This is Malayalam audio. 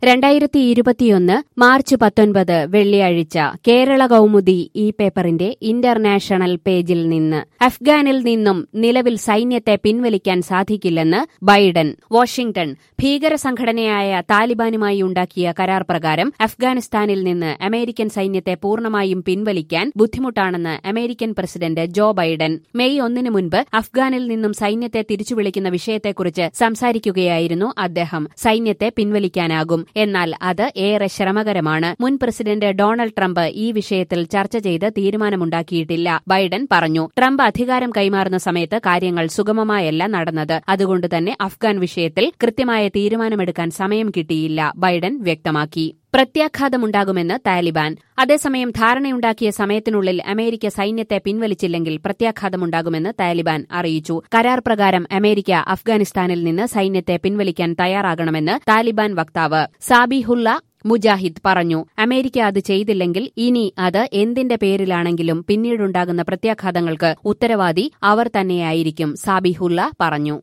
രണ്ടായിരത്തി ഇരുപത്തിയൊന്ന് മാർച്ച് പത്തൊൻപത് വെള്ളിയാഴ്ച കേരള കൗമുദി ഈ പേപ്പറിന്റെ ഇന്റർനാഷണൽ പേജിൽ നിന്ന് അഫ്ഗാനിൽ നിന്നും നിലവിൽ സൈന്യത്തെ പിൻവലിക്കാൻ സാധിക്കില്ലെന്ന് ബൈഡൻ വാഷിംഗ്ടൺ ഭീകര സംഘടനയായ താലിബാനുമായി ഉണ്ടാക്കിയ കരാർ പ്രകാരം അഫ്ഗാനിസ്ഥാനിൽ നിന്ന് അമേരിക്കൻ സൈന്യത്തെ പൂർണ്ണമായും പിൻവലിക്കാൻ ബുദ്ധിമുട്ടാണെന്ന് American president Joe Biden May ഒന്നിന് മുൻപ് അഫ്ഗാനിൽ നിന്നും സൈന്യത്തെ തിരിച്ചുവിളിക്കുന്ന വിഷയത്തെക്കുറിച്ച് സംസാരിക്കുകയായിരുന്നു അദ്ദേഹം സൈന്യത്തെ പിൻവലിക്കാനാകും എന്നാൽ അത് ഏറെ ശ്രമകരമാണ് മുൻ പ്രസിഡന്റ് ഡൊണാൾഡ് ട്രംപ് ഈ വിഷയത്തിൽ ചർച്ച ചെയ്ത് തീരുമാനമുണ്ടാക്കിയിട്ടില്ല ബൈഡൻ പറഞ്ഞു ട്രംപ് അധികാരം കൈമാറുന്ന സമയത്ത് കാര്യങ്ങൾ സുഗമമായല്ല നടന്നത് അതുകൊണ്ട് തന്നെ അഫ്ഗാൻ വിഷയത്തിൽ കൃത്യമായ തീരുമാനമെടുക്കാൻ സമയം കിട്ടിയില്ല ബൈഡൻ വ്യക്തമാക്കി പ്രത്യാഘാതമുണ്ടാകുമെന്ന് താലിബാൻ അതേസമയം ധാരണയുണ്ടാക്കിയ സമയത്തിനുള്ളിൽ അമേരിക്ക സൈന്യത്തെ പിൻവലിച്ചില്ലെങ്കിൽ പ്രത്യാഘാതമുണ്ടാകുമെന്ന് താലിബാൻ അറിയിച്ചു കരാർ പ്രകാരം അമേരിക്ക അഫ്ഗാനിസ്ഥാനിൽ നിന്ന് സൈന്യത്തെ പിൻവലിക്കാൻ തയ്യാറാകണമെന്ന് താലിബാൻ വക്താവ് സാബിഹുല്ല മുജാഹിദ് പറഞ്ഞു അമേരിക്ക അത് ചെയ്തില്ലെങ്കിൽ ഇനി അത് എന്തിന്റെ പേരിലാണെങ്കിലും പിന്നീടുണ്ടാകുന്ന പ്രത്യാഘാതങ്ങൾക്ക് ഉത്തരവാദി അവർ തന്നെയായിരിക്കും സാബിഹുല്ല പറഞ്ഞു